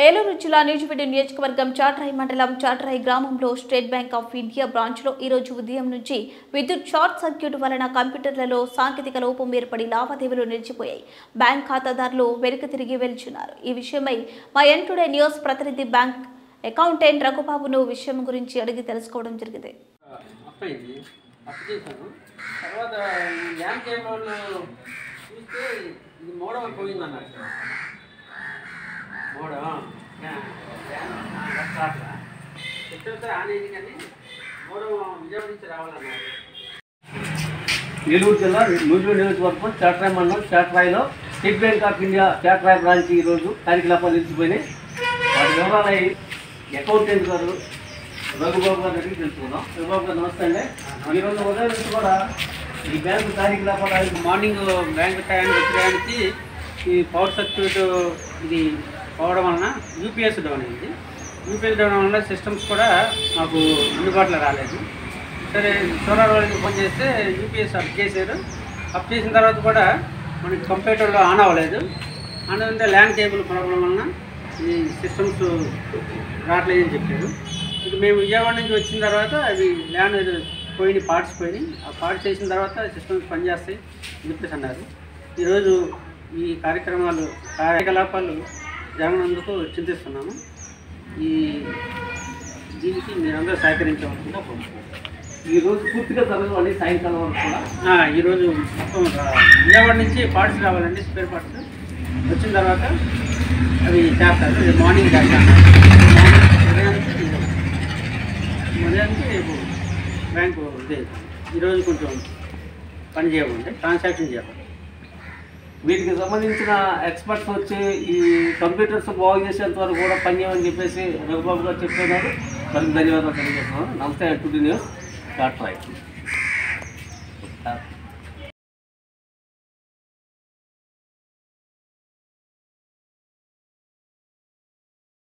ఏలూరు జిల్లా నూజివీడు నియోజకవర్గం చాట్రాయి మండలం చాట్రాయి గ్రామంలో స్టేట్ బ్యాంక్ ఆఫ్ ఇండియా బ్రాంచ్లో ఈ రోజు ఉదయం నుంచి విద్యుత్ షార్ట్ సర్క్యూట్ వలన కంప్యూటర్లలో సాంకేతిక లోపం ఏర్పడి లావాదేవీలు నిలిచిపోయాయి బ్యాంక్ ఖాతాదారులు వెనుక తిరిగి వెళ్తున్నారు ఈ విషయమై మా ఎన్ టుడే న్యూస్ ప్రతినిధి బ్యాంక్ అకౌంటెంట్ రఘుబాబును విషయం గురించి అడిగి తెలుసుకోవడం జరిగింది అప్పు అయింది అప్పు చేశాను తర్వాత ఈ ల్యాండ్ కేబుల్ వాళ్ళు చూస్తే ఇది మోడల్ పోయింది అన్నారు మోడల్ చెప్తే ఆన్ అయింది కానీ మోడల్ విజయవాడ నుంచి రావాలన్నారు ఏలూరు జిల్లా నూజివీడు నియోజకవర్గం చాట్రాయ్ మండలం చాట్రాయిలో State Bank of India Chatrai branch ఈరోజు కార్యకలాపాలు నిలిచిపోయినాయి వాటి వివరాలు అకౌంటెంట్ గారు రఘుబాబు గారి దగ్గరికి తెలుసుకుందాం రఘుబాబు గారు నమస్తే అండి ఈరోజు ఉదయం నుంచి కూడా ఈ బ్యాంకు కార్యకలాపాలు మార్నింగ్ బ్యాంక్ టైంకి వచ్చేయడానికి ఈ పవర్ సర్క్యూట్ ఇది పోవడం వలన యూపీఎస్ డౌన్ అయింది యూపీఎస్ డౌన్ వలన సిస్టమ్స్ కూడా మాకు అందుబాటులో రాలేదు సరే సోలార్ వాళ్ళకి ఫోన్ చేస్తే యూపీఎస్ అప్ చేశారు అప్ చేసిన తర్వాత కూడా మనకి కంప్యూటర్లో ఆన్ అవ్వలేదు ఆన్ అంటే ల్యాండ్ కేబుల్ ప్రాబ్లం వలన ఈ సిస్టమ్స్ రావట్లేదని చెప్పారు ఇక మేము విజయవాడ నుంచి వచ్చిన తర్వాత అవి ల్యాండ్ పోయినాయి పార్ట్స్ పోయినాయి ఆ పార్ట్స్ చేసిన తర్వాత సిస్టమ్స్ పనిచేస్తాయి అని చెప్పేసి అన్నారు ఈరోజు ఈ కార్యక్రమాలు కార్యకలాపాలు జరగనందుకు చింతిస్తున్నాము ఈ దీనికి మీరందరూ సహకరించవలసిందిగా కోరుతున్నాను. ఈ రోజు పూర్తిగా జరగవాలి సాయంకాలం వరకు కూడా ఆ, ఈరోజు మొత్తం రా- విజయవాడ నుంచి పార్ట్స్ రావాలండి స్పేర్ పార్ట్స్ వచ్చిన తర్వాత అవి చేస్తారు ఇది మార్నింగ్ చేస్తాను మార్నింగ్ ఉదయానికి ఉదయానికి రేపు బ్యాంకు ఇదే ఈరోజు కొంచెం పని చేయమంటే ట్రాన్సాక్షన్ చేయాలి వీటికి సంబంధించిన ఎక్స్పర్ట్స్ వచ్చి ఈ కంప్యూటర్స్ బాగు చేసేంత వరకు కూడా పని చేయమని చెప్పేసి రఘుబాబు గారు చెప్తున్నారు మరి ధన్యవాదాలు తెలియజేస్తున్నాను నమస్తే టుడి న్యూస్ డాట్ రైట్